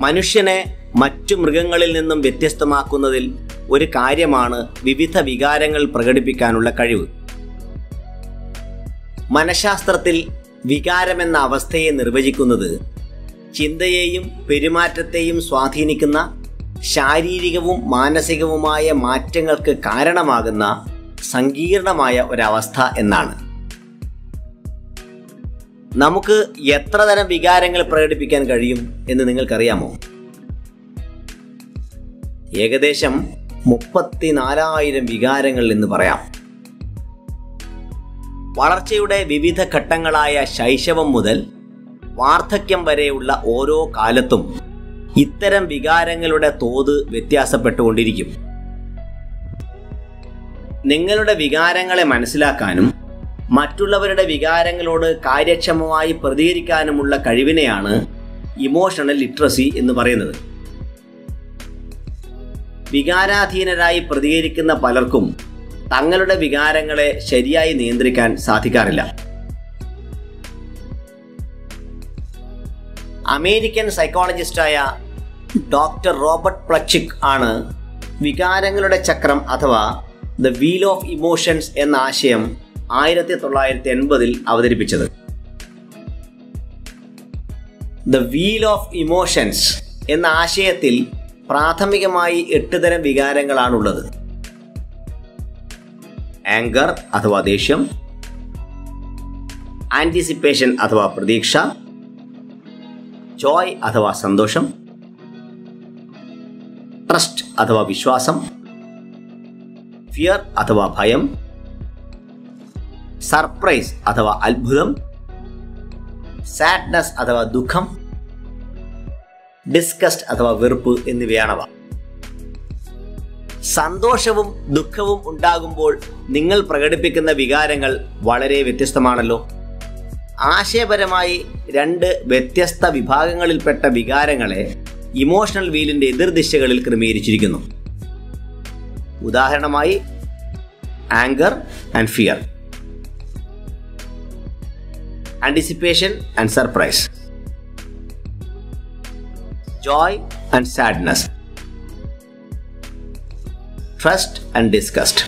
മനുഷ്യനെ മറ്റു മൃഗങ്ങളിൽ നിന്നും വ്യത്യസ്തമാക്കുന്നതിൽ ഒരു കാര്യമാണ് വിവിധ വികാരങ്ങൾ പ്രകടിപ്പിക്കാനുള്ള കഴിവ് മനഃശാസ്ത്രത്തിൽ വികാരമെന്ന അവസ്ഥയെ നിർവചിക്കുന്നത് ചിന്തയെയും പെരുമാറ്റത്തെയും സ്വാധീനിക്കുന്ന ശാരീരികവും മാനസികവുമായ മാറ്റങ്ങൾക്ക് കാരണമാകുന്ന സങ്കീർണമായ ഒരവസ്ഥ എന്നാണ് നമുക്ക് എത്ര തരം വികാരങ്ങൾ പ്രകടിപ്പിക്കാൻ കഴിയും എന്ന് നിങ്ങൾക്കറിയാമോ ഏകദേശം മുപ്പത്തിനാലായിരം വികാരങ്ങൾ എന്ന് പറയാം വളർച്ചയുടെ വിവിധ ഘട്ടങ്ങളായ ശൈശവം മുതൽ വാർദ്ധക്യം വരെയുള്ള ഓരോ കാലത്തും ഇത്തരം വികാരങ്ങളുടെ തോത് വ്യത്യാസപ്പെട്ടുകൊണ്ടിരിക്കും നിങ്ങളുടെ വികാരങ്ങളെ മനസ്സിലാക്കാനും മറ്റുള്ളവരുടെ വികാരങ്ങളോട് കാര്യക്ഷമമായി പ്രതികരിക്കാനുമുള്ള കഴിവിനെയാണ് ഇമോഷണൽ ലിറ്ററസി എന്ന് പറയുന്നത് വികാരാധീനരായി പ്രതികരിക്കുന്ന പലർക്കും തങ്ങളുടെ വികാരങ്ങളെ ശരിയായി നിയന്ത്രിക്കാൻ സാധിക്കാറില്ല അമേരിക്കൻ സൈക്കോളജിസ്റ്റായ ഡോക്ടർ റോബർട്ട് പ്ലച്ചിക് ആണ് വികാരങ്ങളുടെ ചക്രം അഥവാ ദ വീൽ ഓഫ് ഇമോഷൻസ് എന്ന ആശയം ആയിരത്തി തൊള്ളായിരത്തി എൺപതിൽ അവതരിപ്പിച്ചത് ദ വീൽ ഓഫ് ഇമോഷൻസ് എന്ന ആശയത്തിൽ പ്രാഥമികമായി എട്ട് തരം വികാരങ്ങളാണുള്ളത് ആങ്കർ അഥവാ ദേഷ്യം ആൻറ്റിസിപ്പേഷൻ അഥവാ പ്രതീക്ഷ ജോയ് അഥവാ സന്തോഷം ട്രസ്റ്റ് അഥവാ വിശ്വാസം ഫിയർ അഥവാ ഭയം സർപ്രൈസ് അഥവാ അത്ഭുതം സാഡ്നസ് അഥവാ ദുഃഖം ഡിസ്കസ്റ്റ് അഥവാ വെറുപ്പ് എന്നിവയാണവ സന്തോഷവും ദുഃഖവും ഉണ്ടാകുമ്പോൾ നിങ്ങൾ പ്രകടിപ്പിക്കുന്ന വികാരങ്ങൾ വളരെ വ്യത്യസ്തമാണല്ലോ ആശയപരമായി രണ്ട് വ്യത്യസ്ത വിഭാഗങ്ങളിൽപ്പെട്ട വികാരങ്ങളെ ഇമോഷണൽ വീലിന്റെ എതിർദിശകളിൽ ക്രമീകരിച്ചിരിക്കുന്നു ഉദാഹരണമായി anger and fear anticipation and surprise joy and sadness trust and disgust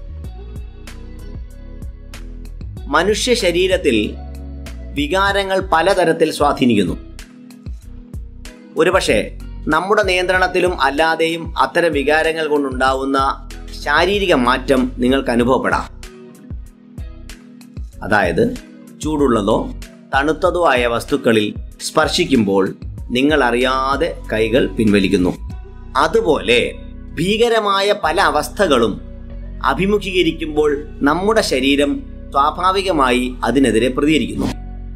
മനുഷ്യ ശരീരത്തിൽ വികാരങ്ങൾ പലതരത്തിൽ സ്വാധീനിക്കുന്നു ഒരുപക്ഷെ നമ്മുടെ നിയന്ത്രണത്തിലും അല്ലാതെയും അത്തരം വികാരങ്ങൾ കൊണ്ടുണ്ടാവുന്ന ശാരീരിക മാറ്റം നിങ്ങൾക്ക് അനുഭവപ്പെടാം അതായത് ചൂടുള്ളതോ തണുത്തതോ ആയ വസ്തുക്കളിൽ സ്പർശിക്കുമ്പോൾ നിങ്ങൾ അറിയാതെ കൈകൾ പിൻവലിക്കുന്നു അതുപോലെ ഭീകരമായ പല അവസ്ഥകളും അഭിമുഖീകരിക്കുമ്പോൾ നമ്മുടെ ശരീരം സ്വാഭാവികമായി അതിനെതിരെ പ്രതികരിക്കുന്നു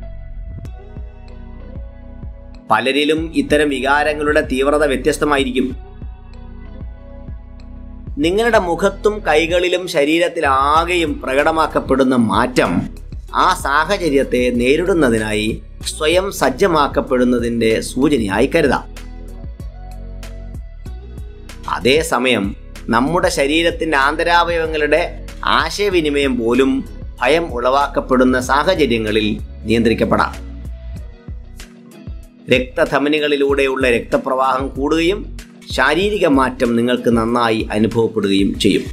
പലരിലും ഇത്തരം വികാരങ്ങളുടെ തീവ്രത വ്യത്യസ്തമായിരിക്കും നിങ്ങളുടെ മുഖത്തും കൈകളിലും ശരീരത്തിലാകെയും പ്രകടമാക്കപ്പെടുന്ന മാറ്റം ആ സാഹചര്യത്തെ നേരിടുന്നതിനായി സ്വയം സജ്ജമാക്കപ്പെടുന്നതിൻ്റെ സൂചനയായി കരുതാം അതേസമയം നമ്മുടെ ശരീരത്തിൻ്റെ ആന്തരാവയവങ്ങളുടെ ആശയവിനിമയം പോലും ഭയം ഉളവാക്കപ്പെടുന്ന സാഹചര്യങ്ങളിൽ നിയന്ത്രിക്കപ്പെടാം രക്തധമനികളിലൂടെയുള്ള രക്തപ്രവാഹം കൂടുകയും ശാരീരിക മാറ്റം നിങ്ങൾക്ക് നന്നായി അനുഭവപ്പെടുകയും ചെയ്യും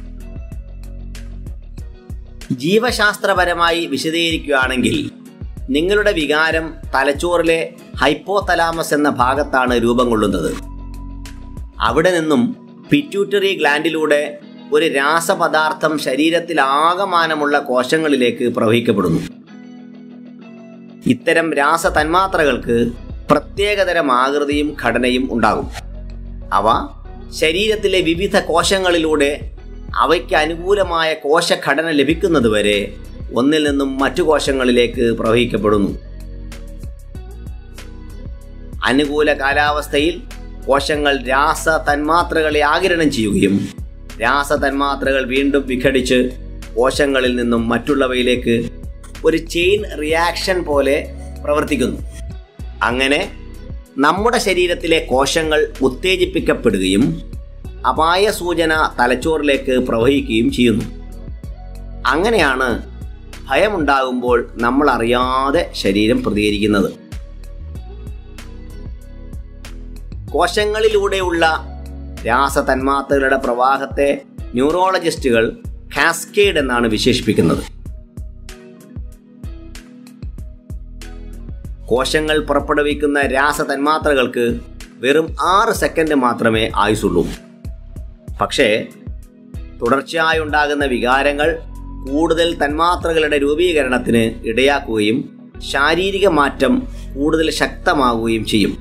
ജീവശാസ്ത്രപരമായി വിശദീകരിക്കുകയാണെങ്കിൽ നിങ്ങളുടെ വികാരം തലച്ചോറിലെ ഹൈപ്പോതലാമസ് എന്ന ഭാഗത്താണ് രൂപം കൊള്ളുന്നത് അവിടെ നിന്നും പിറ്റ്യൂട്ടറി ഗ്ലാൻഡിലൂടെ ഒരു രാസപദാർത്ഥം ശരീരത്തിൽ ആകമാനമുള്ള കോശങ്ങളിലേക്ക് പ്രവഹിക്കപ്പെടുന്നു ഇത്തരം രാസ തന്മാത്രകൾക്ക് പ്രത്യേകതരം ആകൃതിയും ഘടനയും ഉണ്ടാകും അവ ശരീരത്തിലെ വിവിധ കോശങ്ങളിലൂടെ അവയ്ക്ക് അനുകൂലമായ കോശഘടന ലഭിക്കുന്നതുവരെ ഒന്നിൽ നിന്നും മറ്റു കോശങ്ങളിലേക്ക് പ്രവഹിക്കപ്പെടുന്നു അനുകൂല കാലാവസ്ഥയിൽ കോശങ്ങൾ രാസ തന്മാത്രകളെ ആകിരണം ചെയ്യുകയും രാസ തന്മാത്രകൾ വീണ്ടും വിഘടിച്ച് കോശങ്ങളിൽ നിന്നും മറ്റുള്ളവയിലേക്ക് ഒരു ചെയിൻ റിയാക്ഷൻ പോലെ പ്രവർത്തിക്കുന്നു അങ്ങനെ നമ്മുടെ ശരീരത്തിലെ കോശങ്ങൾ ഉത്തേജിപ്പിക്കപ്പെടുകയും അപായ സൂചന തലച്ചോറിലേക്ക് പ്രവഹിക്കുകയും ചെയ്യുന്നു അങ്ങനെയാണ് ഭയമുണ്ടാകുമ്പോൾ നമ്മൾ അറിയാതെ ശരീരം പ്രതികരിക്കുന്നത് കോശങ്ങളിലൂടെയുള്ള രാസതന്മാത്രകളുടെ പ്രവാഹത്തെ ന്യൂറോളജിസ്റ്റുകൾ കാസ്കേഡ് എന്നാണ് വിശേഷിപ്പിക്കുന്നത് കോശങ്ങൾ പുറപ്പെടുവിക്കുന്ന രാസതന്മാത്രകൾക്ക് വെറും ആറ് സെക്കൻഡ് മാത്രമേ ആയുസുള്ളൂ പക്ഷേ തുടർച്ചയായി ഉണ്ടാകുന്ന വികാരങ്ങൾ കൂടുതൽ തന്മാത്രകളുടെ രൂപീകരണത്തിന് ഇടയാക്കുകയും ശാരീരിക മാറ്റം കൂടുതൽ ശക്തമാകുകയും ചെയ്യും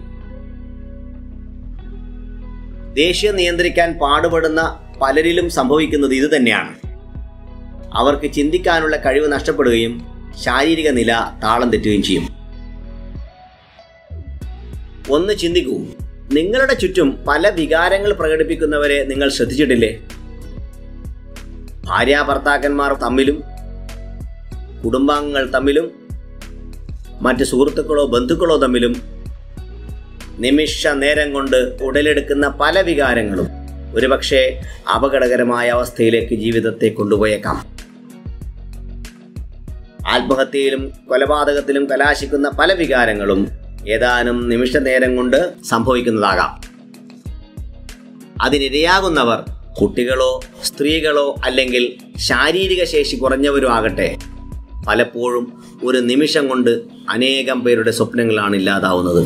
ദേഷ്യം നിയന്ത്രിക്കാൻ പാടുപെടുന്ന പലരിലും സംഭവിക്കുന്നത് ഇതുതന്നെയാണ് അവർക്ക് ചിന്തിക്കാനുള്ള കഴിവ് നഷ്ടപ്പെടുകയും ശാരീരിക നില താളം തെറ്റുകയും ചെയ്യും ഒന്ന് ചിന്തിക്കൂ നിങ്ങളുടെ ചുറ്റും പല വികാരങ്ങൾ പ്രകടിപ്പിക്കുന്നവരെ നിങ്ങൾ ശ്രദ്ധിച്ചിട്ടില്ലേ ഭാര്യ ഭർത്താക്കന്മാർ തമ്മിലും കുടുംബാംഗങ്ങൾ തമ്മിലും മറ്റ് സുഹൃത്തുക്കളോ ബന്ധുക്കളോ തമ്മിലും നിമിഷ നേരം കൊണ്ട് ഉടലെടുക്കുന്ന പല വികാരങ്ങളും ഒരുപക്ഷെ അപകടകരമായ അവസ്ഥയിലേക്ക് ജീവിതത്തെ കൊണ്ടുപോയേക്കാം ആത്മഹത്യയിലും കൊലപാതകത്തിലും കലാശിക്കുന്ന പല വികാരങ്ങളും ഏതാനും നിമിഷ നേരം കൊണ്ട് സംഭവിക്കുന്നതാകാം അതിനിരയാകുന്നവർ കുട്ടികളോ സ്ത്രീകളോ അല്ലെങ്കിൽ ശാരീരിക ശേഷി കുറഞ്ഞവരോ ആകട്ടെ പലപ്പോഴും ഒരു നിമിഷം കൊണ്ട് അനേകം പേരുടെ സ്വപ്നങ്ങളാണ് ഇല്ലാതാവുന്നത്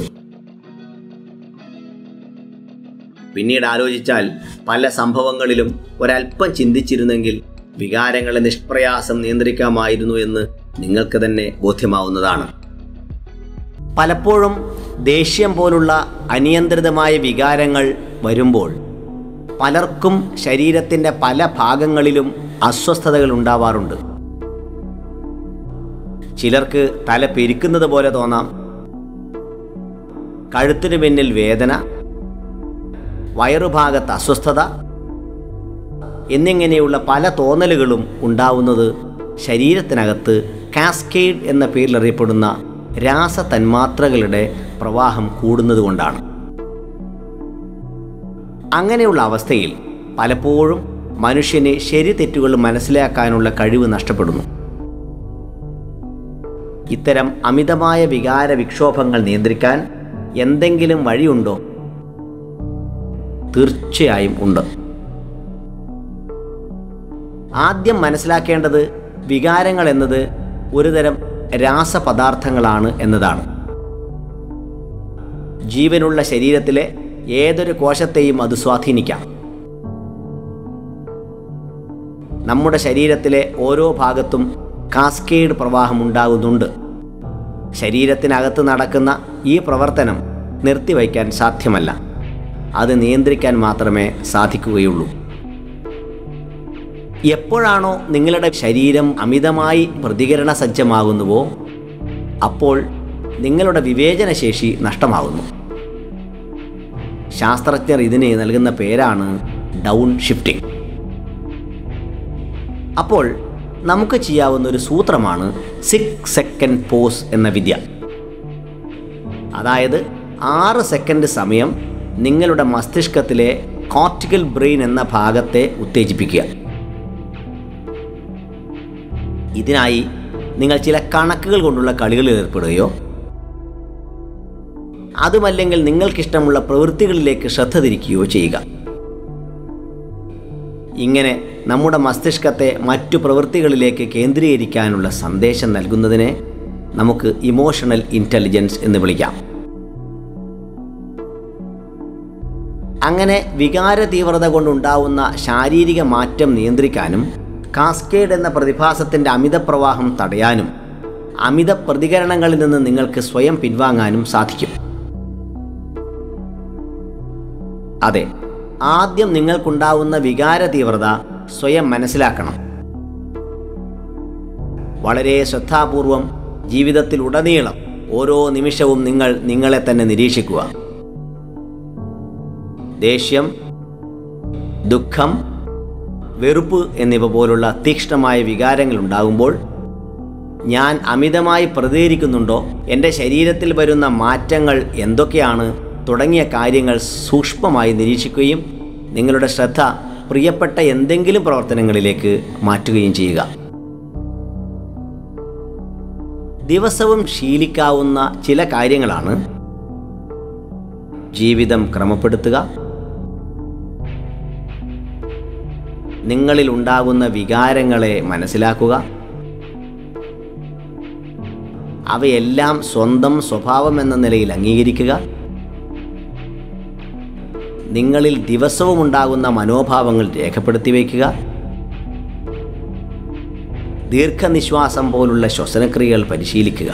പിന്നീട് ആലോചിച്ചാൽ പല സംഭവങ്ങളിലും ഒരല്പം ചിന്തിച്ചിരുന്നെങ്കിൽ വികാരങ്ങളെ നിഷ്പ്രയാസം നിയന്ത്രിക്കാമായിരുന്നു എന്ന് നിങ്ങൾക്ക് തന്നെ ബോധ്യമാവുന്നതാണ് പലപ്പോഴും ദേഷ്യം പോലുള്ള അനിയന്ത്രിതമായ വികാരങ്ങൾ വരുമ്പോൾ പലർക്കും ശരീരത്തിൻ്റെ പല ഭാഗങ്ങളിലും അസ്വസ്ഥതകൾ ഉണ്ടാവാറുണ്ട് ചിലർക്ക് തല പെരിക്കുന്നത് പോലെ തോന്നാം കഴുത്തിന് പിന്നിൽ വേദന വയറുഭാഗത്ത് അസ്വസ്ഥത എന്നിങ്ങനെയുള്ള പല തോന്നലുകളും ഉണ്ടാവുന്നത് ശരീരത്തിനകത്ത് കാസ്കേഡ് എന്ന പേരിൽ അറിയപ്പെടുന്ന രാസതന്മാത്രകളുടെ പ്രവാഹം കൂടുന്നത് കൊണ്ടാണ് അങ്ങനെയുള്ള അവസ്ഥയിൽ പലപ്പോഴും മനുഷ്യന് ശരി തെറ്റുകൾ മനസ്സിലാക്കാനുള്ള കഴിവ് നഷ്ടപ്പെടുന്നു ഇത്തരം അമിതമായ വികാര വിക്ഷോഭങ്ങൾ നിയന്ത്രിക്കാൻ എന്തെങ്കിലും വഴിയുണ്ടോ തീർച്ചയായും ഉണ്ട് ആദ്യം മനസ്സിലാക്കേണ്ടത് വികാരങ്ങൾ എന്നത് ഒരുതരം രാസപദാർത്ഥങ്ങളാണ് എന്നതാണ് ജീവനുള്ള ശരീരത്തിലെ ഏതൊരു കോശത്തെയും അത് സ്വാധീനിക്കാം നമ്മുടെ ശരീരത്തിലെ ഓരോ ഭാഗത്തും കാസ്കേഡ് പ്രവാഹം ഉണ്ടാകുന്നുണ്ട് ശരീരത്തിനകത്ത് നടക്കുന്ന ഈ പ്രവർത്തനം നിർത്തിവയ്ക്കാൻ സാധ്യമല്ല അത് നിയന്ത്രിക്കാൻ മാത്രമേ സാധിക്കുകയുള്ളൂ എപ്പോഴാണോ നിങ്ങളുടെ ശരീരം അമിതമായി പ്രതികരണ സജ്ജമാകുന്നുവോ അപ്പോൾ നിങ്ങളുടെ വിവേചനശേഷി നഷ്ടമാകുന്നു ശാസ്ത്രജ്ഞർ ഇതിന് നൽകുന്ന പേരാണ് ഡൗൺ ഷിഫ്റ്റിംഗ് അപ്പോൾ നമുക്ക് ചെയ്യാവുന്ന ഒരു സൂത്രമാണ് സിക്സ് സെക്കൻഡ് പോസ് എന്ന വിദ്യ അതായത് ആറ് സെക്കൻഡ് സമയം നിങ്ങളുടെ മസ്തിഷ്കത്തിലെ കോർട്ടിക്കൽ ബ്രെയിൻ എന്ന ഭാഗത്തെ ഉത്തേജിപ്പിക്കുക ഇതിനായി നിങ്ങൾ ചില കണക്കുകൾ കൊണ്ടുള്ള കളികളിൽ ഏർപ്പെടുകയോ അതുമല്ലെങ്കിൽ നിങ്ങൾക്കിഷ്ടമുള്ള പ്രവൃത്തികളിലേക്ക് ശ്രദ്ധ തിരിക്കുകയോ ചെയ്യുക ഇങ്ങനെ നമ്മുടെ മസ്തിഷ്കത്തെ മറ്റു പ്രവൃത്തികളിലേക്ക് കേന്ദ്രീകരിക്കാനുള്ള സന്ദേശം നൽകുന്നതിനെ നമുക്ക് ഇമോഷണൽ ഇൻ്റലിജൻസ് എന്ന് വിളിക്കാം അങ്ങനെ വികാര തീവ്രത കൊണ്ടുണ്ടാവുന്ന ശാരീരിക മാറ്റം നിയന്ത്രിക്കാനും കാസ്കേഡ് എന്ന പ്രതിഭാസത്തിൻ്റെ അമിതപ്രവാഹം തടയാനും അമിത പ്രതികരണങ്ങളിൽ നിന്ന് നിങ്ങൾക്ക് സ്വയം പിൻവാങ്ങാനും സാധിക്കും അതെ ആദ്യം നിങ്ങൾക്കുണ്ടാവുന്ന വികാര തീവ്രത സ്വയം മനസ്സിലാക്കണം വളരെ ശ്രദ്ധാപൂർവം ജീവിതത്തിൽ ഉടനീളം ഓരോ നിമിഷവും നിങ്ങൾ നിങ്ങളെ തന്നെ നിരീക്ഷിക്കുക ദേഷ്യം ദുഃഖം വെറുപ്പ് എന്നിവ പോലുള്ള തീക്ഷ്ണമായ വികാരങ്ങൾ ഉണ്ടാകുമ്പോൾ ഞാൻ അമിതമായി പ്രതികരിക്കുന്നുണ്ടോ എൻ്റെ ശരീരത്തിൽ വരുന്ന മാറ്റങ്ങൾ എന്തൊക്കെയാണ് തുടങ്ങിയ കാര്യങ്ങൾ സൂക്ഷ്മമായി നിരീക്ഷിക്കുകയും നിങ്ങളുടെ ശ്രദ്ധ പ്രിയപ്പെട്ട എന്തെങ്കിലും പ്രവർത്തനങ്ങളിലേക്ക് മാറ്റുകയും ചെയ്യുക ദിവസവും ശീലിക്കാവുന്ന ചില കാര്യങ്ങളാണ് ജീവിതം ക്രമപ്പെടുത്തുക നിങ്ങളിൽ ഉണ്ടാകുന്ന വികാരങ്ങളെ മനസ്സിലാക്കുക അവയെല്ലാം സ്വന്തം സ്വഭാവം എന്ന നിലയിൽ അംഗീകരിക്കുക നിങ്ങളിൽ ദിവസവും ഉണ്ടാകുന്ന മനോഭാവങ്ങൾ രേഖപ്പെടുത്തി വയ്ക്കുക ദീർഘനിശ്വാസം പോലുള്ള ശ്വസനക്രിയകൾ പരിശീലിക്കുക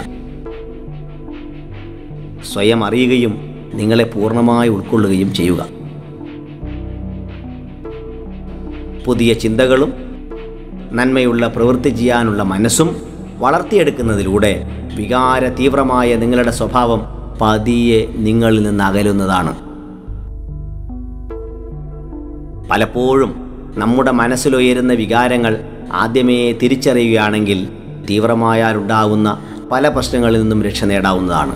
സ്വയം അറിയുകയും നിങ്ങളെ പൂർണ്ണമായി ഉൾക്കൊള്ളുകയും ചെയ്യുക പുതിയ ചിന്തകളും നന്മയുള്ള പ്രവൃത്തി ചെയ്യാനുള്ള മനസ്സും വളർത്തിയെടുക്കുന്നതിലൂടെ വികാര തീവ്രമായ നിങ്ങളുടെ സ്വഭാവം പതിയെ നിങ്ങളിൽ നിന്ന് അകലുന്നതാണ് പലപ്പോഴും നമ്മുടെ മനസ്സിലുയരുന്ന വികാരങ്ങൾ ആദ്യമേ തിരിച്ചറിയുകയാണെങ്കിൽ തീവ്രമായാലുണ്ടാകുന്ന പല പ്രശ്നങ്ങളിൽ നിന്നും രക്ഷ നേടാവുന്നതാണ്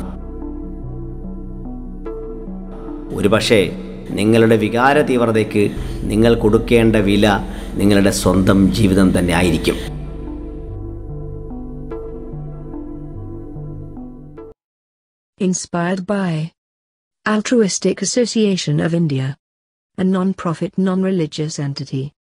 ഒരുപക്ഷെ നിങ്ങളുടെ വികാര തീവ്രതയ്ക്ക് നിങ്ങൾ കൊടുക്കേണ്ട വില നിങ്ങളുടെ സ്വന്തം ജീവിതം തന്നെ ആയിരിക്കും Inspired by Altruistic Association of India, a non-profit non-religious entity.